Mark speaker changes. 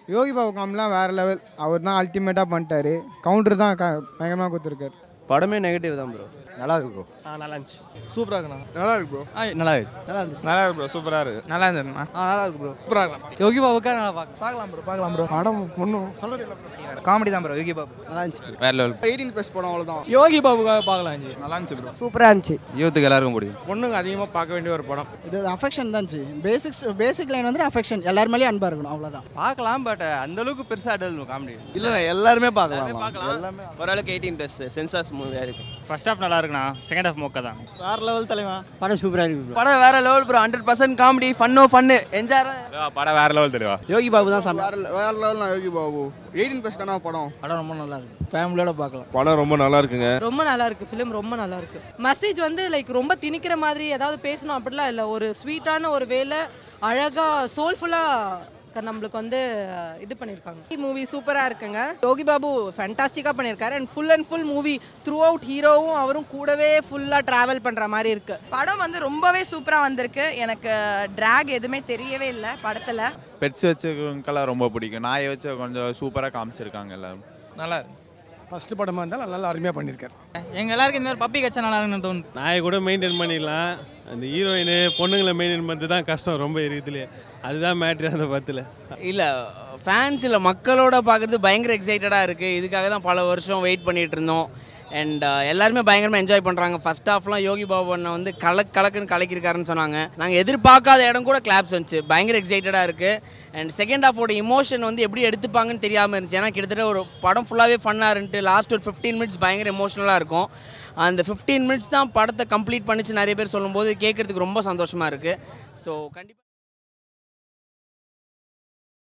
Speaker 1: யோகி பாபு காமெடிலாம் வேறு லெவல் அவர் தான் அல்டிமேட்டாக பண்ணிட்டாரு கவுண்டர் தான் க பயங்கரமாக கொடுத்துருக்காரு
Speaker 2: படமே நெகட்டிவ் தான் ப்ரோ
Speaker 3: நல்லா இருக்கு ப்ரோ
Speaker 4: ஆ நல்லா இருந்துச்சு
Speaker 3: சூப்பராக இருக்குண்ணா
Speaker 1: நல்லா இருக்கு ப்ரோ
Speaker 3: நல்லா இருக்கு
Speaker 1: நல்லா இருந்துச்சு
Speaker 3: நல்லா இருக்கு ப்ரோ சூப்பராக இருக்கு
Speaker 1: நல்லா இருந்ததுண்ணா
Speaker 3: ஆ நல்லா இருக்கு ப்ரோ
Speaker 1: சூப்பராக
Speaker 4: யோகி பாபுக்கா நல்லா பார்க்க
Speaker 3: பார்க்கலாம் ப்ரோ பார்க்கலாம் ப்ரோ
Speaker 1: படம் ஒன்றும் சொல்கிறது
Speaker 3: காமெடி தான் ப்ரோ யோகி பாபு
Speaker 1: நல்லா இருந்துச்சு
Speaker 3: வேற லெவல்
Speaker 1: எயிட்டீன் ப்ளஸ் படம் அவ்வளோதான்
Speaker 4: யோகி பாபுக்காக பார்க்கலாம் ஜி
Speaker 3: நல்லா இருந்துச்சு ப்ரோ
Speaker 1: சூப்பராக இருந்துச்சு
Speaker 3: யூத்துக்கு எல்லாருக்கும் பிடிக்கும்
Speaker 5: பொண்ணுங்க அதிகமாக பார்க்க வேண்டிய ஒரு படம்
Speaker 6: இது அஃபெக்ஷன் தான் பேசிக்ஸ் பேசிக் லைன் வந்து அஃபெக்ஷன் எல்லார் மேலேயும் அன்பாக இருக்கணும் அவ்வளோதான்
Speaker 2: பார்க்கலாம் பட் அந்த அளவுக்கு பெருசாக அடல் காமெடி
Speaker 3: இல்லை எல்லாருமே பார்க்கலாம்
Speaker 2: பார்க்கலாம் ஓரளவுக்கு எயிட்டீன் ப்ளஸ் சென்சார்ஸ் மூவியாக இருக்கு
Speaker 4: ஃபர்ஸ்ட் ஹாஃப் நல்லா இருக்குண்ணா செகண்ட் ஹாஃப் மொக்க தான்
Speaker 3: வேற லெவல் தலைவா
Speaker 1: படம் சூப்பராக இருக்கு
Speaker 7: படம் வேற level bro hundred percent comedy ஃபன்னோ ஃபன்னு என்ஜாய்
Speaker 3: படம் வேற லெவல் தெளிவா
Speaker 6: யோகி பாபு தான் சாமி
Speaker 1: வேறு வேறு லெவல் நான் யோகி பாபு எயிட்டீன் ப்ளஸ் தானே படம்
Speaker 6: படம் ரொம்ப நல்லா இருக்கு ஃபேமிலியோட பார்க்கலாம்
Speaker 5: படம் ரொம்ப நல்லா இருக்குங்க
Speaker 8: ரொம்ப நல்லா இருக்கு ஃபிலிம் ரொம்ப நல்லா இருக்கு மெசேஜ் வந்து லைக் ரொம்ப திணிக்கிற மாதிரி ஏதாவது பேசணும் அப்படிலாம் இல்லை ஒரு ஸ்வீட்டான ஒரு வேலை அழகா சோல்ஃபுல்லா நம்மளுக்கு வந்து இது பண்ணியிருக்காங்க
Speaker 7: மூவி சூப்பரா இருக்குங்க யோகி பாபு ஃபேண்டாஸ்டிக்கா பண்ணியிருக்காரு and full and full movie throughout ஹீரோவும் அவரும் கூடவே ஃபுல்லா டிராவல் பண்ற மாதிரி இருக்கு
Speaker 8: படம் வந்து ரொம்பவே சூப்பரா வந்திருக்கு எனக்கு டிராக் எதுவுமே தெரியவே இல்லை படத்துல
Speaker 3: பெட்ஸ் வச்சவங்கெல்லாம் ரொம்ப பிடிக்கும் நாயை வச்சு கொஞ்சம் சூப்பராக காமிச்சிருக்காங்க எல்லாரும்
Speaker 6: நல்லா ஃபர்ஸ்ட் படமாக இருந்தாலும் நல்லா அருமையாக பண்ணியிருக்காரு
Speaker 7: எங்க எல்லாருக்கும் இந்த மாதிரி பப்பி கச்சா நல்லா இருக்குன்னு தோணுது
Speaker 4: நாயை கூட மெயின்டைன் பண்ணிடலாம் அந்த ஹீரோயின் பொண்ணுங்களை மெயின்டைன் பண்ணுறது தான் கஷ்டம் ரொம்ப இருக்குதுலே அதுதான் மேட்ரு அந்த பத்தில்
Speaker 7: இல்ல ஃபேன்ஸ் இல்ல மக்களோட பார்க்கறது பயங்கர எக்ஸைட்டடா இருக்கு இதுக்காக தான் பல வருஷம் வெயிட் பண்ணிட்டு இருந்தோம் அண்ட் எல்லாருமே பயங்கரமாக என்ஜாய் பண்ணுறாங்க ஃபர்ஸ்ட் ஹாஃப்லாம் யோகி பாபு அண்ணன் வந்து கலக் கலக்குன்னு கலக்கிருக்காருன்னு சொன்னாங்க நாங்கள் எதிர்பார்க்காத இடம் கூட கிளாப்ஸ் வந்துச்சு பயங்கர எக்ஸைட்டடாக இருக்குது அண்ட் செகண்ட் ஹாஃபோட இமோஷன் வந்து எப்படி எடுத்துப்பாங்கன்னு தெரியாமல் இருந்துச்சு ஏன்னா கிட்டத்தட்ட ஒரு படம் ஃபுல்லாகவே ஃபன்னாக இருந்துட்டு லாஸ்ட் ஒரு ஃபிஃப்டீன் மினிட்ஸ் பயங்கர எமோஷனலாக இருக்கும் அந்த ஃபிஃப்டீன் மினிட்ஸ் தான் படத்தை கம்ப்ளீட் பண்ணிச்சு நிறைய பேர் சொல்லும்போது கேட்குறதுக்கு ரொம்ப சந்தோஷமாக இருக்குது ஸோ கண்டிப்பாக